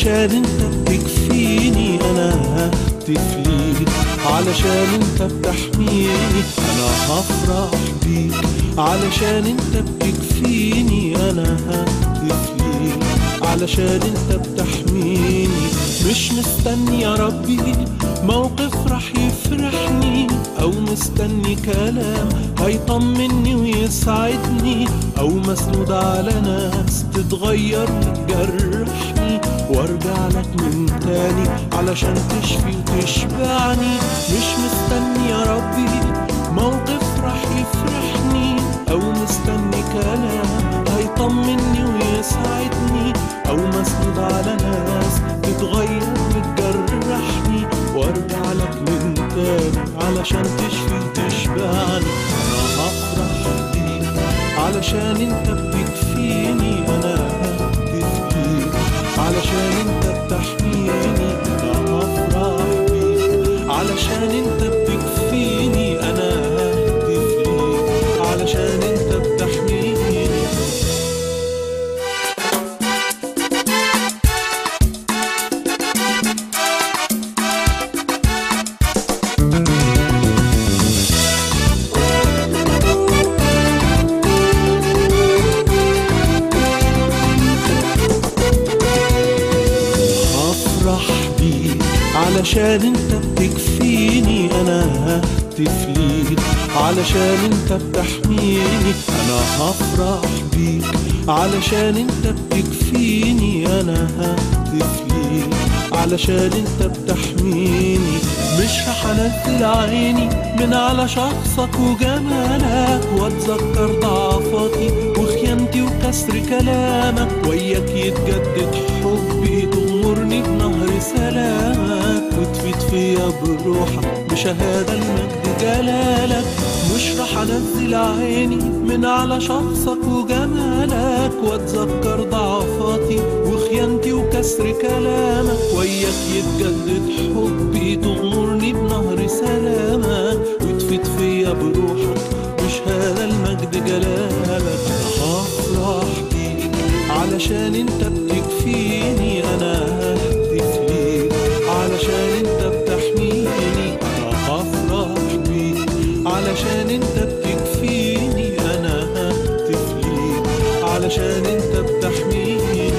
علشان انت بتكفيني انا ههتف ليك علشان انت بتحميني انا هفرح بيك علشان انت بتكفيني انا ههتف ليك علشان انت بتحميني مش مستني يا ربي موقف راح يفرحني او مستني كلام هيطمني ويسعدني او مسنود على ناس تتغير وتجرحني وارجع لك من تاني علشان تشفي وتشبعني مش مستني يا ربي موقف راح يفرحني او مستني كلام هيطمني ويسعدني او مسنود على ناس تتغير وتجرحني وارجع لك من تاني علشان تشفي وتشبعني انا هفرح بيك علشان انت بتكفيني انا ههتف بيك علشان انت بتحميني انا هفرح بيك علشان انت بتكفيني انا ههتف ليك علشان انت بتحميني هفرح بيك علشان انت بتكفيني انا ههتف ليك علشان انت بتحميني انا هفرح بيك علشان انت بتكفيني انا ههتف ليك علشان انت بتحميني مش رح انزل عيني من على شخصك وجمالك واتذكر ضعفاتي وخيانتي وكسر كلامك وياك يتجدد حبي تغمرني بنهر سلامك وتفيد فيا بروحك بشهادة المجد جلالك مش رح انزل عيني من على شخصك وجمالك واتذكر ضعفاتي وخيانتي وكسر كلامك وياك يتجدد حبي تغمرني بنهر سلامك وتفيد فيا بروحك بشهادة المجد جلالك انا هفرح بيك علشان انت بتكفيني انا ههتف ليك علشان انت بتحميني انا هفرح بيك علشان انت بتكفيني انا ههتف ليك علشان انت بتحميني